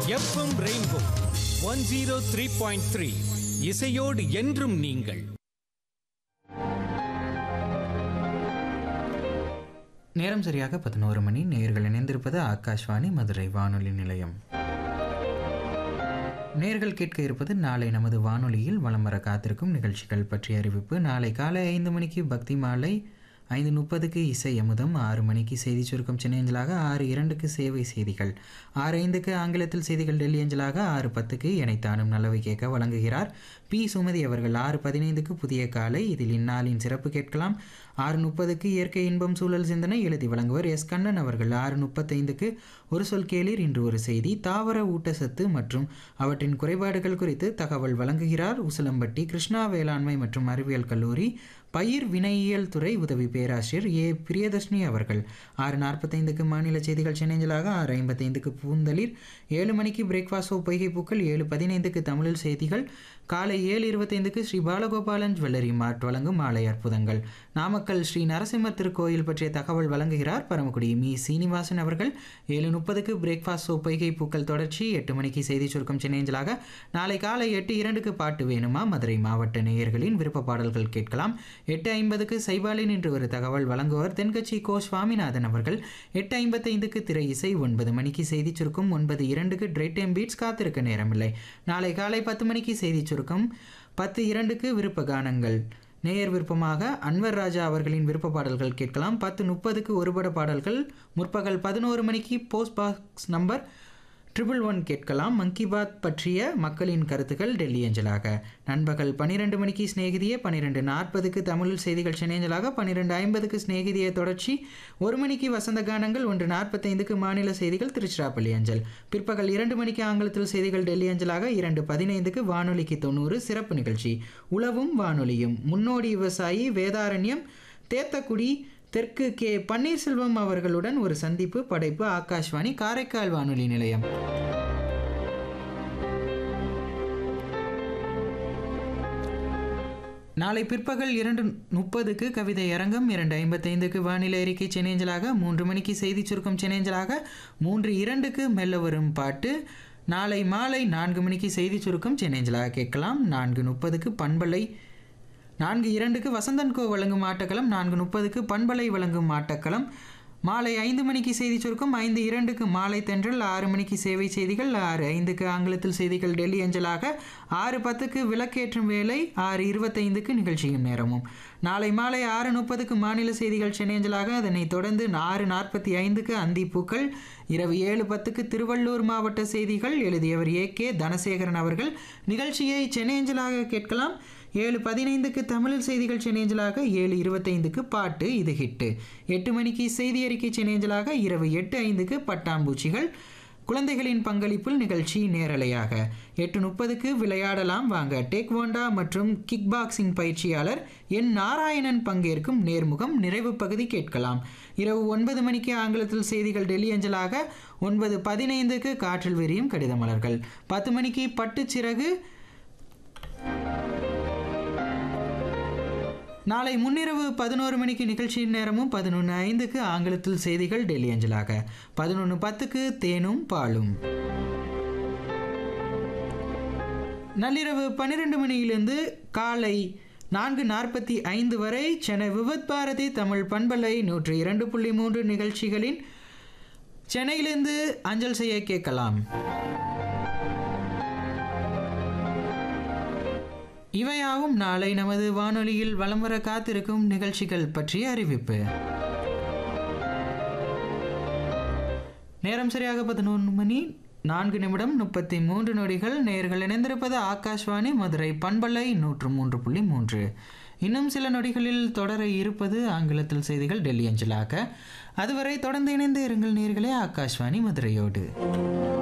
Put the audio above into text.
FM rainbow one zero three point three இசையோடு என்றும் நீங்கள் நேரம் சரியாக பதினோரு மணி நேர்கள் இணைந்திருப்பது ஆகாஷ்வாணி மதுரை வானொலி நிலையம் நேர்கள் கேட்க இருப்பது நாளை நமது வானொலியில் வலம் வர காத்திருக்கும் நிகழ்ச்சிகள் பற்றிய அறிவிப்பு நாளை காலை ஐந்து மணிக்கு பக்தி மாலை ஐந்து முப்பதுக்கு இசை அமுதம் ஆறு மணிக்கு செய்தி சுருக்கம் சென்னை அஞ்சலாக ஆறு இரண்டுக்கு சேவை செய்திகள் ஆறு ஐந்துக்கு ஆங்கிலத்தில் செய்திகள் டெல்லி அஞ்சலாக ஆறு பத்துக்கு இணைத்தானும் நல்லவை கேட்க வழங்குகிறார் பி சுமதி அவர்கள் ஆறு பதினைந்துக்கு புதிய காலை இதில் இந்நாளின் சிறப்பு கேட்கலாம் ஆறு முப்பதுக்கு இயற்கை இன்பம் சூழல் சிந்தனை எழுதி வழங்குவர் எஸ் கண்ணன் அவர்கள் ஆறு முப்பத்தைந்துக்கு ஒரு சொல் கேளீர் இன்று ஒரு செய்தி தாவர ஊட்டச்சத்து மற்றும் அவற்றின் குறைபாடுகள் குறித்து தகவல் வழங்குகிறார் உசிலம்பட்டி கிருஷ்ணா வேளாண்மை மற்றும் அறிவியல் கல்லூரி பயிர் வினையியல் துறை உதவி பேராசிரியர் ஏ பிரியதர்ஷினி அவர்கள் ஆறு நாற்பத்தைந்துக்கு மாநில செய்திகள் சென்னைஞ்சலாக ஆறு ஐம்பத்தைந்துக்கு பூந்தளிர் ஏழு மணிக்கு பிரேக்ஃபாஸ்ட் பொய்கை பூக்கள் ஏழு பதினைந்துக்கு தமிழில் செய்திகள் காலை ஏழு இருபத்தைந்துக்கு ஸ்ரீ பாலகோபாலன் ஜுவல்லரி மார்ட் வழங்கும் மாலை அற்புதங்கள் நாமக்கல் ஸ்ரீ நரசிம்மர் திருக்கோயில் பற்றிய தகவல் வழங்குகிறார் பரமக்குடி மீ சீனிவாசன் அவர்கள் ஏழு முப்பதுக்கு பிரேக்ஃபாஸ்ட் பொய்கை பூக்கள் தொடர்ச்சி எட்டு மணிக்கு செய்தி சுருக்கம் சென்னைஞ்சலாக நாளை காலை எட்டு இரண்டுக்கு பாட்டு வேணுமா மதுரை மாவட்ட நேயர்களின் விருப்ப பாடல்கள் கேட்கலாம் எட்டு ஐம்பதுக்கு சைபாலின் என்று ஒரு தகவல் வழங்குவர் தென்கட்சி கோ சுவாமிநாதன் அவர்கள் எட்டு ஐம்பத்தைந்துக்கு திரை இசை ஒன்பது மணிக்கு செய்தி சுருக்கம் ஒன்பது இரண்டுக்கு ட்ரை டைம் பீட்ஸ் காத்திருக்க நேரமில்லை நாளை காலை பத்து மணிக்கு செய்தி சுருக்கம் பத்து இரண்டுக்கு விருப்ப கானங்கள் நேயர் விருப்பமாக அன்வர் ராஜா அவர்களின் விருப்ப பாடல்கள் கேட்கலாம் பத்து முப்பதுக்கு ஒருபட பாடல்கள் முற்பகல் பதினோரு மணிக்கு post box number triple one கேட்கலாம் மங்கி பாத் பற்றிய மக்களின் கருத்துக்கள் டெல்லி அஞ்சலாக நண்பகல் பன்னிரெண்டு மணிக்கு சிநேகிதியே பன்னிரெண்டு நாற்பதுக்கு தமிழ் செய்திகள் சென்னைஞ்சலாக பன்னிரெண்டு ஐம்பதுக்கு சிநேகிதியை தொடர்ச்சி ஒரு மணிக்கு வசந்த கானங்கள் ஒன்று நாற்பத்தைந்துக்கு மாநில செய்திகள் திருச்சிராப்பள்ளி அஞ்சல் பிற்பகல் இரண்டு மணிக்கு ஆங்கிலத்தில் செய்திகள் டெல்லி அஞ்சலாக இரண்டு பதினைந்துக்கு வானொலிக்கு தொண்ணூறு சிறப்பு நிகழ்ச்சி உளவும் வானொலியும் முன்னோடி விவசாயி வேதாரண்யம் தேத்தக்குடி தெற்கு கே பன்னீர்செல்வம் அவர்களுடன் ஒரு சந்திப்பு படைப்பு ஆகாஷ்வாணி காரைக்கால் வானொலி நிலையம் நாளை பிற்பகல் இரண்டு முப்பதுக்கு கவிதை அரங்கம் இரண்டு ஐம்பத்தைந்துக்கு வானிலை அறிக்கை சென்னைஞ்சலாக மூன்று மணிக்கு செய்தி சுருக்கம் சென்னைஞ்சலாக மூன்று இரண்டுக்கு மெல்ல வரும் பாட்டு நாளை மாலை நான்கு மணிக்கு செய்தி சுருக்கம் சென்னைஞ்சலாக கேட்கலாம் நான்கு முப்பதுக்கு பண்பலை நான்கு இரண்டுக்கு வசந்தன்கோ வழங்கும் ஆட்டக்களம் நான்கு முப்பதுக்கு பண்பலை வழங்கும் ஆட்டக்களம் மாலை ஐந்து மணிக்கு செய்தி சுருக்கம் ஐந்து இரண்டுக்கு மாலை தென்றல் ஆறு மணிக்கு சேவை செய்திகள் ஆறு ஐந்துக்கு ஆங்கிலத்தில் செய்திகள் டெல்லி அஞ்சலாக ஆறு பத்துக்கு விளக்கேற்றும் வேலை ஆறு இருபத்தைந்துக்கு நிகழ்ச்சியும் நேரமும் நாளை மாலை ஆறு முப்பதுக்கு மாநில செய்திகள் சென்னை அஞ்சலாக அதனைத் தொடர்ந்து ஆறு நாற்பத்தி ஐந்துக்கு அந்திப்பூக்கள் இரவு ஏழு பத்துக்கு திருவள்ளூர் மாவட்ட செய்திகள் எழுதியவர் ஏ கே தனசேகரன் அவர்கள் நிகழ்ச்சியை சென்னை அஞ்சலாக கேட்கலாம் ஏழு பதினைந்துக்கு தமிழில் செய்திகள் சென்னைஞ்சலாக ஏழு இருபத்தைந்துக்கு பாட்டு இது ஹிட்டு எட்டு மணிக்கு செய்தி அறிக்கை சென்னைஞ்சலாக இரவு எட்டு ஐந்துக்கு பட்டாம்பூச்சிகள் குழந்தைகளின் பங்களிப்பில் நிகழ்ச்சி நேரலையாக எட்டு முப்பதுக்கு விளையாடலாம் வாங்க டேக்வாண்டா மற்றும் கிக் பாக்ஸிங் பயிற்சியாளர் என் நாராயணன் பங்கேற்கும் நேர்முகம் நிறைவு பகுதி கேட்கலாம் இரவு ஒன்பது மணிக்கு ஆங்கிலத்தில் செய்திகள் டெல்லி அஞ்சலாக ஒன்பது பதினைந்துக்கு காற்றில் விரியும் கடித மலர்கள் பத்து மணிக்கு பட்டுச்சிறகு நாளை முன்னிரவு பதினோரு மணிக்கு நிகழ்ச்சியின் நேரமும் பதினொன்று ஐந்துக்கு ஆங்கிலத்தில் செய்திகள் டெல்லி அஞ்சலாக பதினொன்று பத்துக்கு தேனும் பாலும் நள்ளிரவு பன்னிரெண்டு மணியிலிருந்து காலை நான்கு நாற்பத்தி ஐந்து வரை சென்னை விவத் பாரதி தமிழ் பண்பலை நூற்றி இரண்டு புள்ளி மூன்று நிகழ்ச்சிகளின் சென்னையிலிருந்து அஞ்சல் செய்ய கேட்கலாம் இவையாவும் நாளை நமது வானொலியில் வலம் வர காத்திருக்கும் நிகழ்ச்சிகள் பற்றிய அறிவிப்பு நேரம் சரியாக பதினொன்று மணி நான்கு நிமிடம் முப்பத்தி மூன்று நொடிகள் நேர்கள் இணைந்திருப்பது ஆகாஷ்வாணி மதுரை பண்பலை நூற்று மூன்று புள்ளி மூன்று இன்னும் சில நொடிகளில் தொடர இருப்பது ஆங்கிலத்தில் செய்திகள் டெல்லி அஞ்சலாக அதுவரை தொடர்ந்து இணைந்து இருங்கள் நேர்களே ஆகாஷ்வாணி மதுரையோடு